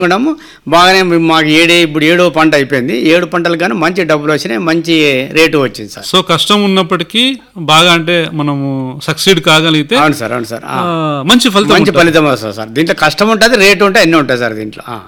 కొన్నాము బాగానే మాకు ఏడే ఇప్పుడు ఏడో పంట అయిపోయింది ఏడు పంటలు కానీ మంచి డబ్బులు వచ్చినాయి మంచి రేటు వచ్చింది సార్ సో కష్టం ఉన్నప్పటికీ బాగా అంటే మనము సక్సీడ్ కాగలిగితే అవును సార్ అవును సార్ ఆ. ఆ, మంచి ఫలితం మంచి ఉంటుంది. ఫలితం వస్తుంది సార్ దీంట్లో కష్టం ఉంటుంది రేటు ఉంటాయి అన్నీ ఉంటాయి సార్ దీంట్లో ఆ.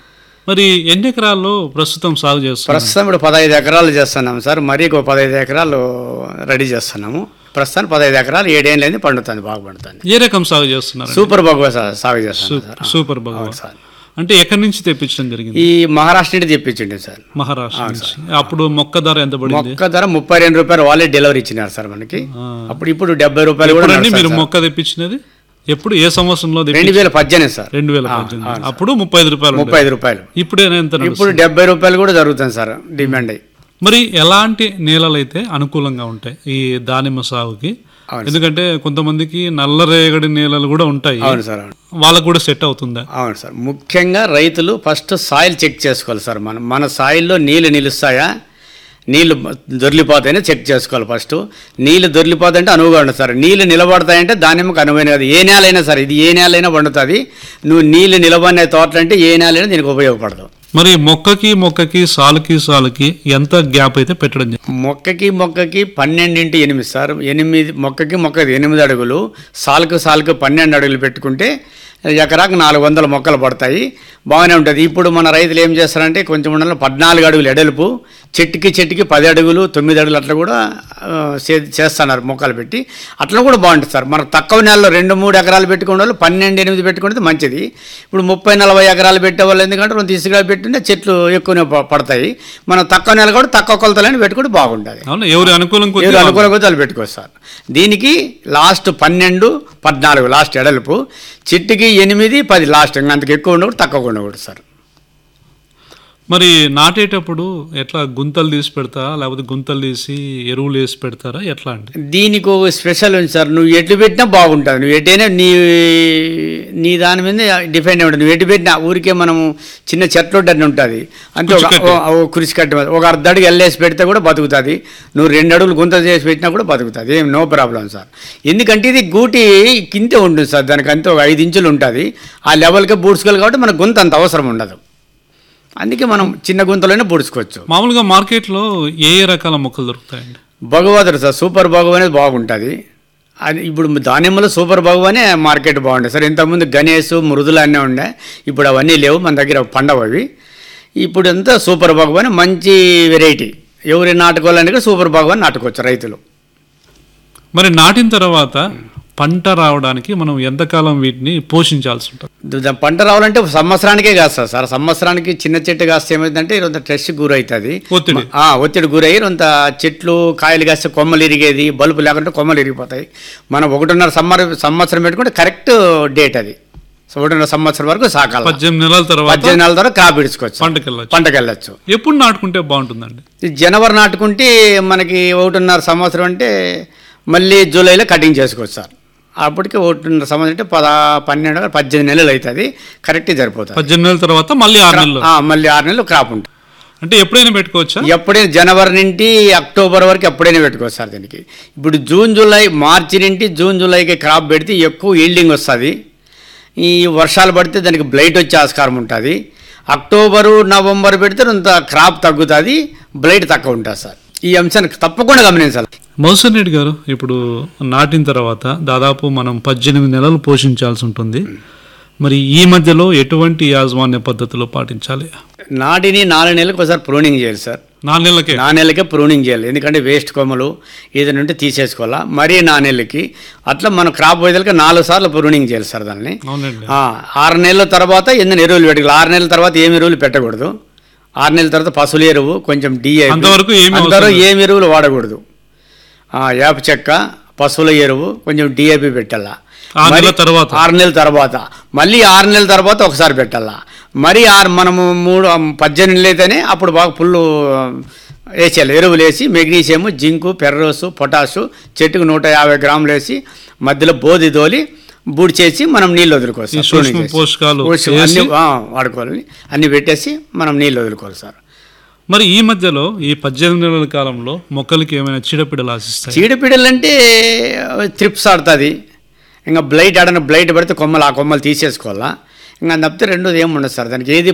మరి ఎన్ని ఎకరాల్లో ప్రస్తుతం సాగు చేస్తున్నారు ప్రస్తుతం ఇప్పుడు పదహైదు ఎకరాలు చేస్తున్నాము సార్ మరీ ఒక పదహైదు ఎకరాలు రెడీ చేస్తున్నాము ప్రస్తుతానికి పదహైదు ఎకరాలు ఏడేళ్ళైంది పండుతుంది బాగా పండుతుంది ఏ రకం సాగు చేస్తున్నారు సూపర్ బాగా సార్ సాగు చేస్తున్నాం సార్ సూపర్ బాగా అవును సార్ అంటే ఎక్కడి నుంచి తెప్పించడం జరిగింది ఈ మహారాష్ట్ర నుండి తెప్పించండి సార్ మహారాష్ట్ర నుంచి అప్పుడు మొక్క ధర ఎంత పడింది మొక్క ధర ముప్పై రెండు రూపాయలు వాళ్ళే డెలివరీ ఇచ్చినారు సార్ మనకి ఆ. అప్పుడు ఇప్పుడు డెబ్బై రూపాయలు కూడా ఎప్పుడండి నడుస్తుంది మీరు సార్. మొక్క తెప్పించినది ఎప్పుడు ఏ సంవత్సరంలో తెప్పి- రెండు వేల పద్దెనిమిది సార్ రెండు వేల పద్దెనిమిది అప్పుడు ముప్పై ఐదు రూపాయలు ముప్పై ఐదు రూపాయలు ఉండేది. ఇప్పుడేనా ఎంత నడుస్తుంది? ఇప్పుడు డెబ్బై రూపాయలు కూడా జరుగుతుంది సార్ డిమాండ్ అయ్యి మరి ఎలాంటి నేలలు అయితే అనుకూలంగా ఉంటాయి ఈ దానిమ్మ సాగుకి అవును ఎందుకంటే కొంతమందికి నల్లరేగడి నేలలు కూడా ఉంటాయి అవును సార్ అవును వాళ్ళకు కూడా సెట్ అవుతుందా అవును సార్ ముఖ్యంగా రైతులు ఫస్ట్ సాయిల్ చెక్ చేసుకోవాలి సార్ మనం మన సాయిల్లో నీళ్లు నిలుస్తాయా నీళ్లు దొరికిపోతాయని చెక్ చేసుకోవాలి ఫస్ట్ నీళ్లు దొరికిపోతాయంటే అనువుగా ఉండదు సార్ నీళ్లు నిలబడతాయంటే దానిమ్మకు అనువైన కాదు ఏ నేల అయినా సరే ఇది ఏ నేల అయినా పండుతుంది నువ్వు నీళ్లు నిలబడిన తోటలు అంటే ఏ నేల అయినా దీనికి ఉపయోగపడదు మరి మొక్కకి మొక్కకి సాలుకి సాలుకి ఎంత గ్యాప్ అయితే పెట్టడం జరిగింది? మొక్కకి మొక్కకి పన్నెండింటి ఎనిమిది సార్ ఎనిమిది మొక్కకి మొక్కకి ఎనిమిది అడుగులు సాలుకు సాలుకు పన్నెండు అడుగులు పెట్టుకుంటే ఎకరాకు నాలుగు వందల మొక్కలు పడతాయి బాగానే ఉంటుంది ఇప్పుడు మన రైతులు ఏం చేస్తారంటే కొంచెం ఉండాలి పద్నాలుగు అడుగులు ఎడల్పు చెట్టుకి చెట్టుకి పది అడుగులు తొమ్మిది అడుగులు అట్లా కూడా ఆ, చే- చేస్తున్నారు మొక్కలు పెట్టి అట్లా కూడా బాగుంటుంది సార్ మనకు తక్కువ నెలలో రెండు మూడు ఎకరాలు పెట్టుకునే వాళ్ళు పన్నెండు ఎనిమిది పెట్టుకుంటే మంచిది ఇప్పుడు ముప్పై నలభై ఎకరాలు పెట్టే వాళ్ళు ఎందుకంటే రెండు తీసుకురా పెట్టుంటే చెట్లు ఎక్కువనే ప- పడతాయి మనం తక్కువ నెల కూడా తక్కువ కొలతలని పెట్టుకుంటే బాగుంటుంది అవునా ఎవరి అనుకూలం కొద్దీ ఏదో అనుకూల కొలతలు పెట్టుకోవచ్చు సార్ దీనికి లాస్ట్ పన్నెండు పద్నాలుగు లాస్ట్ ఎడల్పు చెట్టుకి ఎనిమిది పది లాస్ట్ ఇంకా అంతకు ఎక్కువ ఉండకూడదు తక్కువ ఉండకూడదు సార్ మరి నాటేటప్పుడు ఎట్లా గుంతలు తీసి పెడతారా లేకపోతే గుంతలు తీసి ఎరువులు వేసి పెడతారా ఎట్లా అండి దీనికి ఒక స్పెషల్ ఉంది సార్ నువ్వు ఎటు పెట్టినా బాగుంటుంది నువ్వు ఎటైనా నీ నీ దాని మీద డిపెండ్ అయి ఉంటుంది నువ్వు ఎటు పెట్టినా ఊరికే మనము చిన్న చెట్లు అని ఉంటుంది అంటే ఒక కురిసికట్టు. ఓ- ఓ కురిసికట్టు మీద. ఒక అర్ధ అడుగు ఎల్లేసి పెడితే కూడా బతుకుతుంది నువ్వు రెండు అడుగులు గుంత చేసి పెట్టినా కూడా బతుకుతుంది ఏం నో ప్రాబ్లం సార్ ఎందుకంటే ఇది గూటి కిందే ఉంటుంది సార్ దానికి అంతే ఒక ఐదు ఇంచులు ఉంటుంది ఆ లెవెల్కే బూడ్చుకోవాలి కాబట్టి మనకు గుంత అంత అవసరం ఉండదు అందుకే మనం చిన్న గుంతలోనే బూడ్చుకోవచ్చు మామూలుగా మార్కెట్లో ఏ ఏ రకాల మొక్కలు దొరుకుతాయండి భగవతుడు సార్ సూపర్ భగవ అనేది బాగుంటుంది అది ఇప్పుడు దానిమ్మలో సూపర్ భగవ అనే మార్కెట్ బాగుంటుంది సార్ ఇంతకుముందు గణేష్ మృదులు అన్నీ ఉండే ఇప్పుడు అవన్నీ లేవు మన దగ్గర పండవు అవి ఇప్పుడు అంతా సూపర్ భగవ అని మంచి వెరైటీ ఎవరి నాటుకోవాలని కూడా సూపర్ భగవ అని నాటుకోవచ్చు రైతులు మరి నాటిన తర్వాత పంట రావడానికి మనం ఎంతకాలం వీటిని పోషించాల్సి ఉంటుంది ద- ద- పంట రావాలంటే సంవత్సరానికే కాస్తుంది సార్ సంవత్సరానికి చిన్న చెట్టు కాస్తే ఏమైందంటే కొంత స్ట్రెస్ గురవుతుంది ఒత్తిడి ఆ, ఒత్తిడి గురయ్యి కొంత చెట్లు కాయలు కాస్తే కొమ్మలు ఇరిగేది బల్బు లేకుంటే కొమ్మలు ఇరిగిపోతాయి మనం ఒకటిన్నర సమ్మర్ సంవత్సరం పెట్టుకుంటే కరెక్ట్ డేట్ అది సో ఒకటిన్నర సంవత్సరం వరకు సాకాలి పద్దెనిమిది నెలల తర్వాత పద్దెనిమిది నెలల తర్వాత క్రాప్ ఇడుచుకోవచ్చు పంటకి వెళ్ళచ్చు పంటకి వెళ్ళచ్చు ఎప్పుడు నాటుకుంటే బాగుంటుందండి ఈ జనవరి నాటుకుంటే మనకి ఒకటిన్నర సంవత్సరం అంటే మళ్ళీ జూలైలో కటింగ్ చేసుకోవచ్చు సార్ అప్పటికి ఒకటిన్నర సంవత్సరం అంటే పద పన్నెండు పద్దెనిమిది నెలలు అవుతుంది కరెక్ట్గా సరిపోతుంది పద్దెనిమిది నెలల తర్వాత మళ్ళీ ఆరు నెలలు ఆ, మళ్ళీ ఆరు నెలలు క్రాప్ ఉంటుంది అంటే ఎప్పుడైనా పెట్టుకోవచ్చా ఎప్పుడైనా జనవరి నుండి అక్టోబర్ వరకు ఎప్పుడైనా పెట్టుకోవచ్చు సార్ దీనికి ఇప్పుడు జూన్ జూలై మార్చి నుండి జూన్ జూలైకి క్రాప్ పెడితే ఎక్కువ ఈల్డింగ్ వస్తుంది ఈ వర్షాలు పడితే దానికి బ్లైట్ వచ్చే ఆస్కారం ఉంటుంది అక్టోబరు నవంబర్ పెడితే కొంత క్రాప్ తగ్గుతుంది బ్లైట్ తక్కువ ఉంటుంది సార్ ఈ అంశాన్ని తప్పకుండా గమనించాలి మౌసన్ రెడ్డి గారు ఇప్పుడు నాటిన తర్వాత దాదాపు మనం పద్దెనిమిది నెలలు పోషించాల్సి ఉంటుంది మరి ఈ మధ్యలో ఎటువంటి యాజమాన్య పద్ధతులు పాటించాలి నాటిని నాలుగు నెలలకు ఒకసారి ప్రూనింగ్ చేయాలి సార్ నాలుగు నెలలకే నా నెలకే ప్రూనింగ్ చేయాలి ఎందుకంటే వేస్ట్ కొమ్మలు ఏదైనా ఉంటే తీసేసుకోవాలా మరీ నా నెలకి అట్లా మనం క్రాప్ పోయేదానికి నాలుగు సార్లు ప్రూనింగ్ చేయాలి సార్ దాన్ని అవునండి ఆ, ఆరు నెలల తర్వాత ఎన్ని ఎరువులు పెట్టాలి ఆరు నెలల తర్వాత ఏమి ఎరువులు పెట్టకూడదు ఆరు నెలల తర్వాత పశువుల ఎరువు కొంచెం డిఏ అంతవరకు ఏమీ అంతవరకు ఏమి ఎరువులు వాడకూడదు ఆ, వేప చెక్క పశువుల ఎరువు కొంచెం డిఏపి పెట్టాలా ఆరు మరి నెలల తర్వాత ఆరు నెలల తర్వాత మళ్ళీ ఆరు నెలల తర్వాత ఒకసారి పెట్టాలా మరి ఆరు మనము మూడు పద్దెనిమిది నెలలు అయితేనే అప్పుడు బాగా పుల్లు వేసేయాలి ఎరువులు వేసి మెగ్నీషియము జింకు పెర్రోసు పొటాషు చెట్టుకు నూట యాభై గ్రాములు వేసి మధ్యలో బోధి దోలి బూడి చేసి మనం నీళ్ళు ఈ వదులుకోవాలి సార్. సూక్ష్మ పోషకాలు పోషకాలు వేసి అన్ని ఆ, వాడుకోవాలి అన్ని పెట్టేసి మనం నీళ్ళు వదులుకోవాలి సార్ మరి ఈ మధ్యలో ఈ పద్దెనిమిది నెలల కాలంలో మొక్కలకి ఏమైనా చీడపీడలు ఆశిస్తాయి చీడపీడలు అంటే త్రిప్స్ ఆడుతుంది ఇంకా బ్లైట్ ఆడన బ్లైట్ పడితే కొమ్మలు ఆ కొమ్మలు తీసేసుకోవాలా ఇంకా తప్పితే రెండోది ఏమి ఉండదు సార్ దానికి ఏది